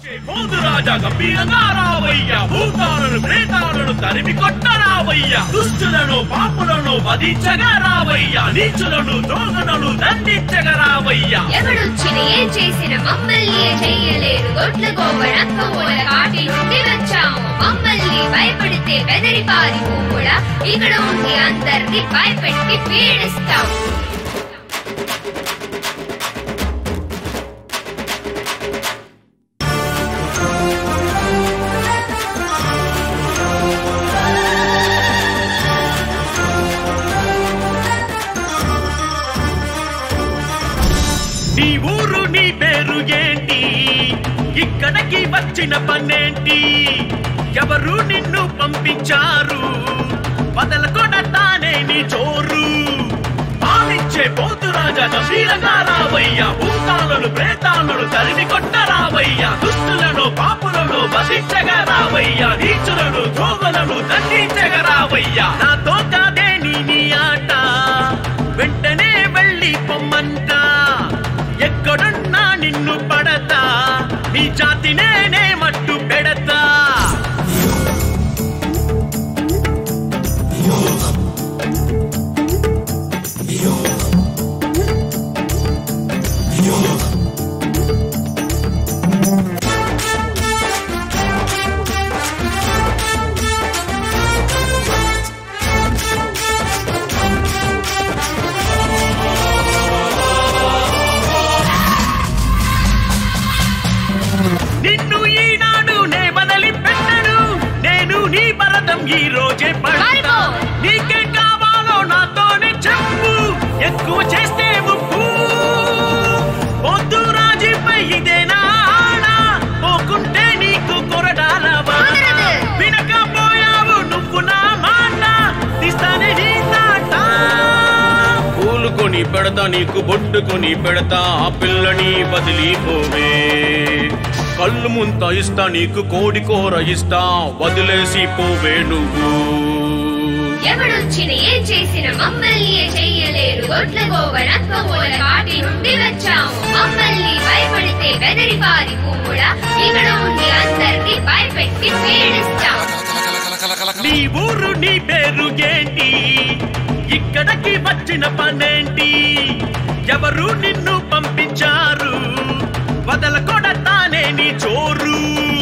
పోదు రాజా గంభీరంగా రావయ్య భూతాలను ప్రేతాలను తరిమి కొట్టరావయ్య దుష్టులను పాపులను వధించగా రావయ్య నీచులను దోగలను దండించగా రావయ్య ఎవడొచ్చిన ఏం చేసిన మమ్మల్ని ఏ చెయ్యలేరు గొడ్ల గోవరంక మూల కాటి నుండి వచ్చాము మమ్మల్ని భయపడితే బెదరి పారి కూడా ఇక్కడ ఉండి అందరినీ భయపెట్టి పీడిస్తాం నీ ఊరు నీ పేరు ఏంటి ఇక్కడికి వచ్చిన పనేంటి ఎవరు నిన్ను పంపించారు వదలకొడతానే నీ చోరు పాలించే పోతు రాజా గంభీరంగా రావయ్య భూతాలను ప్రేతాలను తరిమి కొట్టరావయ్య దుష్టులను పాపులను వధించగా రావయ్య నీచులను ద్రోగులను దండించగా రావయ్య నాతో కాదే నీ నీ ఆట వెంటనే వెళ్ళి పొమ్మంట ఎక్కడున్నా నిన్ను పడతా నీ జాతి నేనే మట్టు పెడతా నిన్ను ఈనాడు నే వదలి పెట్టను నేను నీ భరతం ఈ రోజే పడతా పారిపో! నీకే కావాలో నాతోనే చెప్పు ఎక్కువ చేస్తే ముప్పు పొద్దు రాజీపై ఇదేనా ఆడ పోకుంటే నీకు కొరడాల వాన. కుదరదు. వినకపోయావు నువ్వు నా మాట తీస్తానే నీ తాట పూలు కొని పెడతా నీకు బొట్టు కొని పెడతా ఆ పిల్లని వదిలిపోవే కళ్ళు ముంత ఇస్తా నీకు కోడి కూర ఇస్తా వదిలేసి పోవే నువ్వు ఎవడొచ్చిన ఏం చేసిన మమ్మల్ని ఏ చెయ్యలేరు గొడ్ల గోవరంక మూల కాటి నుండి వచ్చాము మమ్మల్ని భయపడితే బెదరి పారి కూడా ఇక్కడ ఉండి అందరినీ భయపెట్టి పీడిస్తాం నీ ఊరు నీ పేరు ఏంటి ఇక్కడికి వచ్చిన పనేంటి ఎవరు నిన్ను పంపించారు వదలకొడతానే నీ చోరు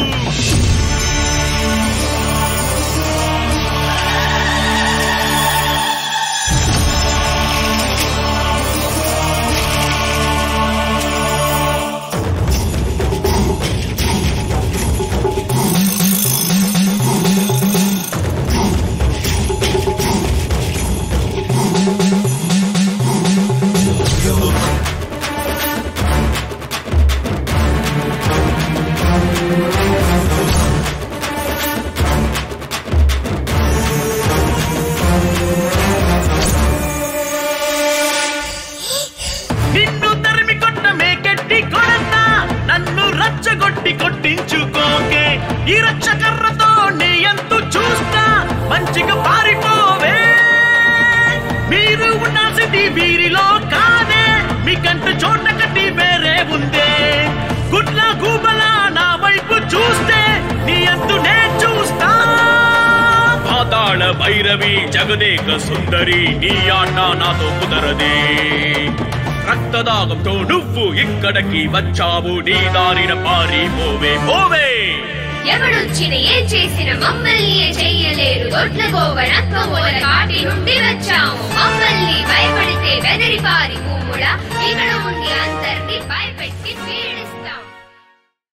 నిన్ను తరిమి కొట్ట మేకెట్టి కొడతా నన్ను రచ్చగొట్టి కొట్టించుకోకే ఈ రచ్చకర్రతో నీ ఎంతు చూస్తా మంచిగా పారిపోవే మీరు ఉండాల్సింది వీరిలో కాదే మీకంటూ చోట కట్టి వేరే ఉందే గుడ్ల గూబల నా వైపు చూస్తే నీ అంతు నే చూస్తా పాతాళ భైరవి జగదేక సుందరి నీ ఆట నాతో కుదరదే రక్తదాగంతో నువ్వు ఇక్కడికి వచ్చావు నీ దారిన పారిపోవే పోవే ఎవడొచ్చిన ఏం చేసిన మమ్మల్ని ఏ చెయ్యలేరు గొడ్ల గోవరంక మూల కాటి నుండి వచ్చాము మమ్మల్ని భయపడితే బెదరి పారి కూడా ఇక్కడ ఉండి అందరినీ భయపెట్టి